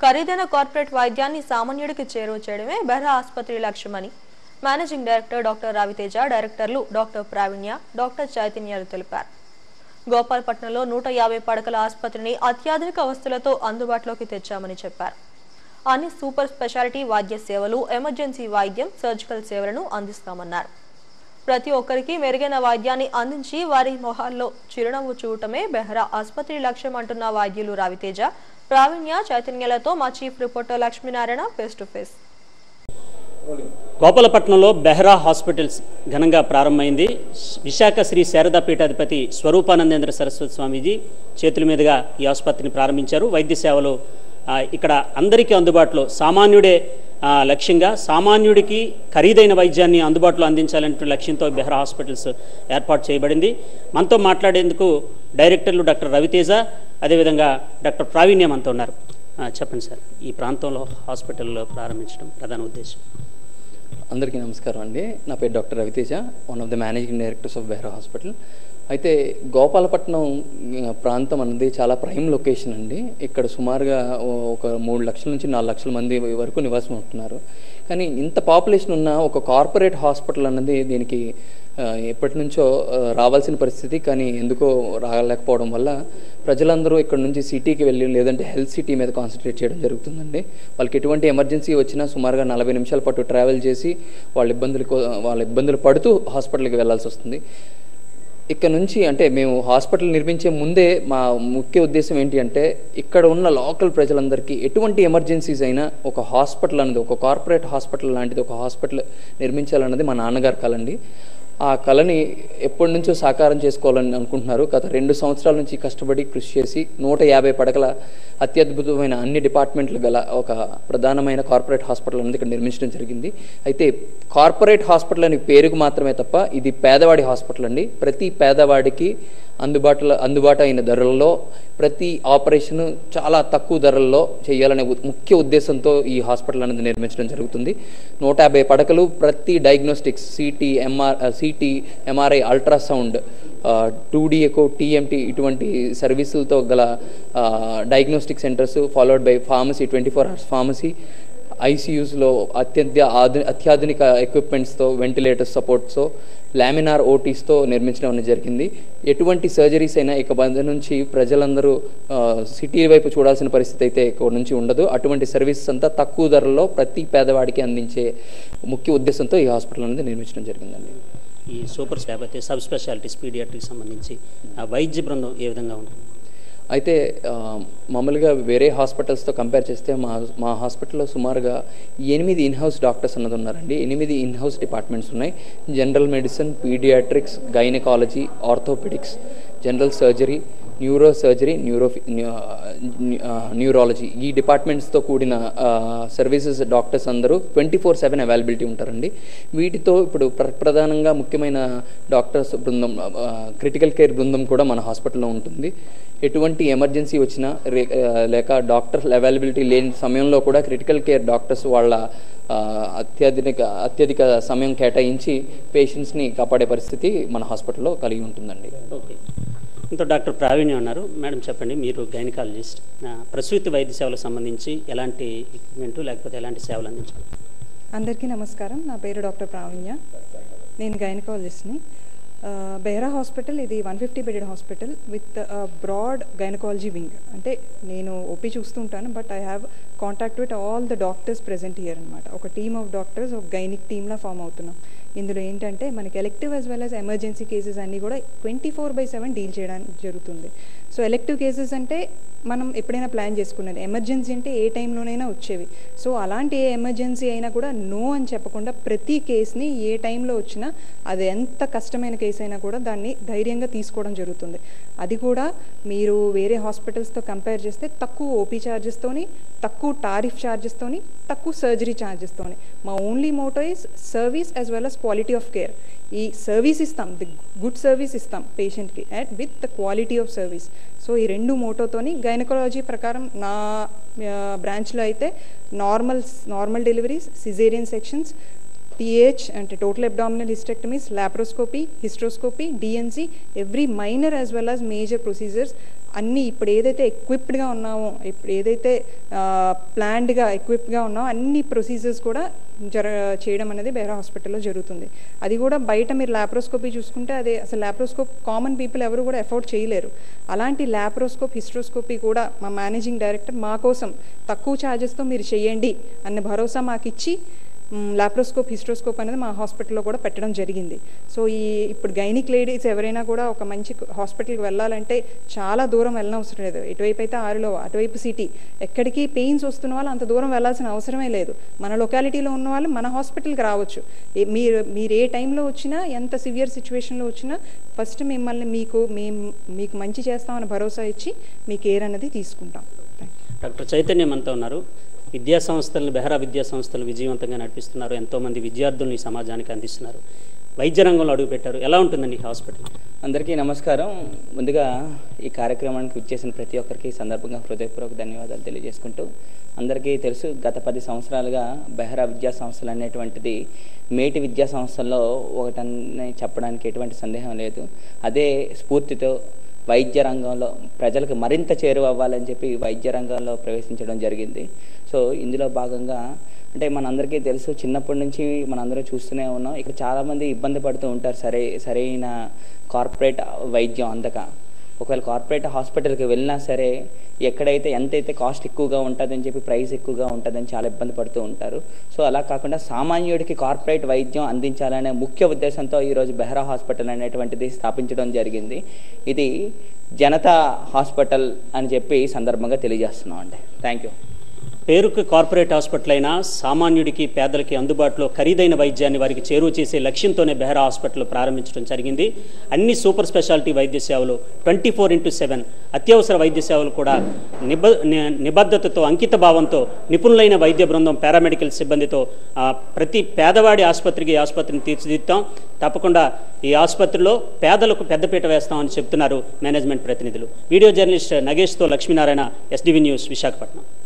ఖరీదైన కార్పొరేట్ వైద్యాన్ని సామాన్యుడికి చేరువ చేయడమే బెహ్రా ఆసుపత్రి లక్ష్యమని మేనేజింగ్ డైరెక్టర్ డాక్టర్ రవితేజ డైరెక్టర్లు డాక్టర్ ప్రావీణ్య డాక్టర్ చైతన్యాలు తెలిపారు గోపాలపట్నంలో నూట యాభై పడకల ఆసుపత్రిని అత్యాధునిక వస్తువులతో అందుబాటులోకి తెచ్చామని చెప్పారు అన్ని సూపర్ స్పెషాలిటీ వైద్య సేవలు ఎమర్జెన్సీ వైద్యం సర్జికల్ సేవలను అందిస్తామన్నారు ప్రతి ఒక్కరికి మెరుగైన వైద్యాన్ని అందించి వారి మొహాల్లో చిరునవ్వు చూడటమే బెహ్రా ఆసుపత్రి లక్ష్యం అంటున్న వైద్యులు రవితేజ ప్రావీణ్య చైతన్యాలతో మా chief reporter Lakshminarayana face to face గోపాలపట్నంలో బెహ్రా హాస్పిటల్స్ ఘనంగా ప్రారంభమైంది విశాఖ శ్రీ శారదా పీఠాధిపతి స్వరూపానందేంద్ర సరస్వతి స్వామీజీ చేతుల మీదుగా ఈ ఆసుపత్రిని ప్రారంభించారు వైద్య సేవలు ఆ, ఇక్కడ అందరికీ అందుబాటులో సామాన్యుడే ఆ, లక్ష్యంగా సామాన్యుడికి ఖరీదైన వైద్యాన్ని అందుబాటులో అందించాలనే లక్ష్యంతో బెహ్రా హాస్పిటల్స్ ఏర్పాటు చేయబడింది మనతో మాట్లాడేందుకు డైరెక్టర్లు డాక్టర్ రవితేజ అదేవిధంగా డాక్టర్ ప్రావీణ్య మనతో ఉన్నారు ఆ, చెప్పండి సార్ ఈ ప్రాంతంలో హాస్పిటల్లో ప్రారంభించడం ప్రధాన ఉద్దేశం అందరికీ నమస్కారం అండి నా పేరు doctor Raviteja one of the managing directors of Behra hospital అయితే గోపాలపట్నం ఆ, ప్రాంతం అన్నది చాలా ప్రైమ్ లొకేషన్ అండి ఇక్కడ సుమారుగా ఓ- ఒక మూడు లక్షల నుంచి నాలుగు లక్షల మంది వరకు నివాసం ఉంటున్నారు కానీ ఇంత పాపులేషన్ ఉన్న ఒక కార్పొరేట్ హాస్పిటల్ అన్నది దీనికి ఆ, ఎప్పటి నుంచో ఆ, రావాల్సిన పరిస్థితి కానీ ఎందుకో రాలేకపోవడం వల్ల ప్రజలందరూ ఇక్కడ నుంచి సిటీకి వెళ్ళి లేదంటే హెల్త్ సిటీ మీద కాన్సన్ట్రేట్ చేయడం జరుగుతుందండి వాళ్ళకి ఎటువంటి ఎమర్జెన్సీ వచ్చినా సుమారుగా నలభై నిమిషాల పాటు ట్రావెల్ చేసి వాళ్ళ ఇబ్బందులు వాళ్ళ ఇబ్బందులు పడుతూ హాస్పిటల్కి వెళ్ళాల్సి వస్తుంది ఇక్కడ నుంచి అంటే మేము హాస్పిటల్ నిర్మించే ముందే మా ముఖ్య ఉద్దేశం ఏంటి అంటే ఇక్కడ ఉన్న లోకల్ ప్రజలందరికీ ఎటువంటి ఎమర్జెన్సీస్ అయినా ఒక హాస్పిటల్ అనేది ఒక కార్పొరేట్ హాస్పిటల్ లాంటిది ఒక హాస్పిటల్ నిర్మించాలన్నది మా నాన్నగారి కలండి ఆ కళని ఎప్పటి నుంచో సాకారం చేసుకోవాలని అనుకుంటున్నారు గత రెండు సంవత్సరాల నుంచి కష్టపడి కృషి చేసి నూట యాభై పడకల అత్యద్భుతమైన అన్ని డిపార్ట్మెంట్లు గల ఒక ప్రధానమైన కార్పొరేట్ హాస్పిటల్ అనేది ఇక్కడ నిర్మించడం జరిగింది అయితే కార్పొరేట్ హాస్పిటల్ అని పేరుకు మాత్రమే తప్ప ఇది పేదవాడి హాస్పిటల్ అండి ప్రతి పేదవాడికి అందుబాటులో అందుబాటు అయిన ధరల్లో ప్రతి ఆపరేషన్ చాలా తక్కువ ధరల్లో చేయాలనే ఉ- ముఖ్య ఉద్దేశంతో ఈ హాస్పిటల్ అనేది నిర్మించడం జరుగుతుంది నూట యాభై పడకలు ప్రతి diagnostics CT MR CT MRI ultrasound two D echo TMT ఇటువంటి సర్వీసులతో గల diagnostic centres followed by pharmacy twenty four hours pharmacy ఐసీయూస్లో అత్యంత ఆధు అత్యాధునిక ఎక్విప్మెంట్స్తో వెంటిలేటర్స్ సపోర్ట్స్తో లామినార్ ఓటీస్తో నిర్మించడం అనేది జరిగింది ఎటువంటి సర్జరీస్ అయినా ఇక బంద నుంచి ప్రజలందరూ ఆ, సిటీ వైపు చూడాల్సిన పరిస్థితి అయితే ఇక్కడ నుంచి ఉండదు అటువంటి సర్వీసెస్ అంతా తక్కువ ధరల్లో ప్రతి పేదవాడికి అందించే ముఖ్య ఉద్దేశంతో ఈ హాస్పిటల్ అనేది నిర్మించడం జరిగిందండి ఈ సూపర్ స్టాప్ అయితే సబ్ స్పెషాలిటీస్ పీడియాట్రిక్ సంబంధించి ఆ వైద్య బృందం ఏ విధంగా ఉంటుంది అయితే ఆ, మామూలుగా వేరే హాస్పిటల్స్తో కంపేర్ చేస్తే మా మా హాస్పిటల్లో సుమారుగా ఎనిమిది ఇన్హౌస్ డాక్టర్స్ అన్నది ఉన్నారండి ఎనిమిది ఇన్హౌస్ డిపార్ట్మెంట్స్ ఉన్నాయి general medicine paediatrics gynaecology orthopaedics general surgery neuro surgery neuro neurology ఈ డిపార్ట్మెంట్స్తో కూడిన సర్వీసెస్ డాక్టర్స్ అందరూ ట్వంటీ ఫోర్ సెవెన్ అవైలబిలిటీ ఉంటారండి వీటితో ఇప్పుడు ప్ర- ప్రధానంగా ముఖ్యమైన డాక్టర్స్ బృందం క్రిటికల్ కేర్ బృందం కూడా మన హాస్పిటల్లో ఉంటుంది ఎటువంటి ఎమర్జెన్సీ వచ్చినా రే- ఆ, లేక డాక్టర్ అవైలబిలిటీ లేని సమయంలో కూడా క్రిటికల్ కేర్ డాక్టర్స్ వాళ్ళ ఆ, అత్యధిక అత్యధిక సమయం కేటాయించి పేషెంట్స్ని కాపాడే పరిస్థితి మన హాస్పిటల్లో కలిగి ఉంటుందండి ఓకే ఇంతో డాక్టర్ ప్రావీణ్యం ఉన్నారు మేడం చెప్పండి మీరు గైనకాలజిస్ట్ ప్రసూతి వైద్య సేవలకు సంబంధించి ఎలాంటి ఎక్విప్మెంట్ లేకపోతే ఎలాంటి సేవలు అందించాలి అందరికీ నమస్కారం నా పేరు డాక్టర్ ప్రావీణ్య నేను గైనకాలజిస్ట్ని బెహ్రా హాస్పిటల్ ఇది one fifty bedded hospital with broad gynaecology wing అంటే నేను ఓపీ చూస్తుంటాను but I have contact with all the doctors present here అనమాట ఒక టీమ్ ఆఫ్ డాక్టర్స్ ఒక గైనిక్ టీమ్లా ఫామ్ అవుతున్నాం ఇందులో ఏంటంటే మనకి elective as well as emergency cases అన్నీ కూడా twenty four by seven deal చేయడానికి జరుగుతుంది సో ఎలెక్టివ్ కేసెస్ అంటే మనం ఎప్పుడైనా ప్లాన్ చేసుకున్నది ఎమర్జెన్సీ అంటే ఏ టైంలోనైనా వచ్చేవి సో అలాంటి ఏ ఎమర్జెన్సీ అయినా కూడా నో అని చెప్పకుండా ప్రతి కేసుని ఏ టైంలో వచ్చినా అది ఎంత కష్టమైన కేసు అయినా కూడా దాన్ని ధైర్యంగా తీసుకోవడం జరుగుతుంది అది కూడా మీరు వేరే హాస్పిటల్స్తో కంపేర్ చేస్తే తక్కువ ఓపీ ఛార్జెస్తోని తక్కువ టారిఫ్ ఛార్జెస్తోని తక్కువ సర్జరీ ఛార్జెస్తోని మా only motto is service as well as quality of care ఈ సర్వీస్ ఇస్తాం ది గుడ్ సర్వీస్ ఇస్తాం పేషెంట్కి and with the quality of service so ఈ రెండు మోటోతోని గైనకాలజీ ప్రకారం నా బ్రాంచ్లో అయితే normal normal deliveries caesarean sections TH అంటే total abdominal hysterectomies laparoscopy hysteroscopy D and C every minor as well as major procedures అన్నీ ఇప్పుడు ఏదైతే ఎక్విప్డ్గా ఉన్నామో ఇప్పుడు ఏదైతే ప్లాన్డ్గా ఎక్విప్డ్గా ఉన్నామో అన్ని ప్రొసీజర్స్ కూడా జర చేయడం అనేది బెహరా హాస్పిటల్లో జరుగుతుంది అది కూడా బయట మీరు ల్యాప్రోస్కోపీ చూసుకుంటే అది అసలు ల్యాప్రోస్కోప్ కామన్ పీపుల్ ఎవరు కూడా ఎఫోర్డ్ చేయలేరు అలాంటి ల్యాప్రోస్కోప్ హిస్ట్రోస్కోపీ కూడా మా మేనేజింగ్ డైరెక్టర్ మా కోసం తక్కువ ఛార్జెస్తో మీరు చేయండి అన్న భరోసా మాకు ఇచ్చి లాప్రోస్కోప్ హిస్ట్రోస్కోప్ అనేది మా హాస్పిటల్లో కూడా పెట్టడం జరిగింది సో ఈ ఇప్పుడు గైనిక్ లేడీస్ ఎవరైనా కూడా ఒక మంచి హాస్పిటల్కి వెళ్ళాలంటే చాలా దూరం వెళ్ళనవసరం లేదు ఇటువైపు అయితే ఆరులో అటువైపు సిటీ ఎక్కడికి పెయిన్స్ వస్తున్న వాళ్ళు అంత దూరం వెళ్ళాల్సిన అవసరమే లేదు మన లొకాలిటీలో ఉన్న వాళ్ళు మన హాస్పిటల్కి రావచ్చు ఏ- మీరు మీరు ఏ టైంలో వచ్చినా ఎంత సివియర్ సిచ్యువేషన్లో వచ్చినా ఫస్ట్ మిమ్మల్ని మీకు మేము మీకు మంచి చేస్తామని భరోసా ఇచ్చి మీ కేర్ అనేది తీసుకుంటాం థ్యాంక్ యూ డాక్టర్ చైతన్య మనతో ఉన్నారు విద్యా సంస్థలను బెహరా విద్యా సంస్థలు విజయవంతంగా నడిపిస్తున్నారు ఎంతోమంది విద్యార్థులను ఈ సమాజానికి అందిస్తున్నారు వైద్య రంగంలో అడుగుపెట్టారు ఎలా ఉంటుందండి ఈ హాస్పిటల్ అందరికీ నమస్కారం ముందుగా ఈ కార్యక్రమానికి విచ్చేసిన ప్రతి ఒక్కరికి ఈ సందర్భంగా హృదయపూర్వక ధన్యవాదాలు తెలియజేసుకుంటూ అందరికీ తెలుసు గత పది సంవత్సరాలుగా బెహరా విద్యా సంస్థలు అనేటువంటిది మేటి విద్యా సంస్థల్లో ఒకటని చెప్పడానికి ఎటువంటి సందేహం లేదు అదే స్ఫూర్తితో వైద్య రంగంలో ప్రజలకు మరింత చేరువ అవ్వాలని చెప్పి వైద్య రంగంలో ప్రవేశించడం జరిగింది సో ఇందులో భాగంగా అంటే మనందరికీ తెలుసు చిన్నప్పటి నుంచి మనందరం చూస్తూనే ఉన్నాం ఇక్కడ చాలామంది ఇబ్బంది పడుతూ ఉంటారు సరే సరైన కార్పొరేట్ వైద్యం అందక ఒకవేళ కార్పొరేట్ హాస్పిటల్కి వెళ్ళినా సరే ఎక్కడైతే ఎంతైతే కాస్ట్ ఎక్కువగా ఉంటుందని చెప్పి ప్రైస్ ఎక్కువగా ఉంటుందని చాలా ఇబ్బంది పడుతూ ఉంటారు సో అలా కాకుండా సామాన్యుడికి కార్పొరేట్ వైద్యం అందించాలనే ముఖ్య ఉద్దేశంతో ఈరోజు బెహ్రా హాస్పిటల్ అనేటువంటిది స్థాపించడం జరిగింది ఇది జనతా హాస్పిటల్ అని చెప్పి ఈ సందర్భంగా తెలియజేస్తున్నాం అండి థ్యాంక్ యూ పేరుకు కార్పొరేట్ హాస్పిటల్ అయినా సామాన్యుడికి పేదలకి అందుబాటులో ఖరీదైన వైద్యాన్ని వారికి చేరువ చేసే లక్ష్యంతోనే బెహరా హాస్పిటల్ ప్రారంభించడం జరిగింది అన్ని సూపర్ స్పెషాలిటీ వైద్య సేవలు ట్వంటీ ఫోర్ ఇంటూ సెవెన్ అత్యవసర వైద్య సేవలు కూడా నిబ ని- నిబద్ధతతో అంకిత భావంతో నిపుణులైన వైద్య బృందం పారామెడికల్ సిబ్బందితో ఆ, ప్రతి పేదవాడి ఆసుపత్రికి ఈ ఆసుపత్రిని తీర్చిదిద్దాం తప్పకుండా ఈ ఆసుపత్రిలో పేదలకు పెద్దపీట వేస్తామని చెప్తున్నారు మేనేజ్మెంట్ ప్రతినిధులు వీడియో జర్నలిస్ట్ నగేష్తో లక్ష్మీనారాయణ ఎస్డివి న్యూస్ విశాఖపట్నం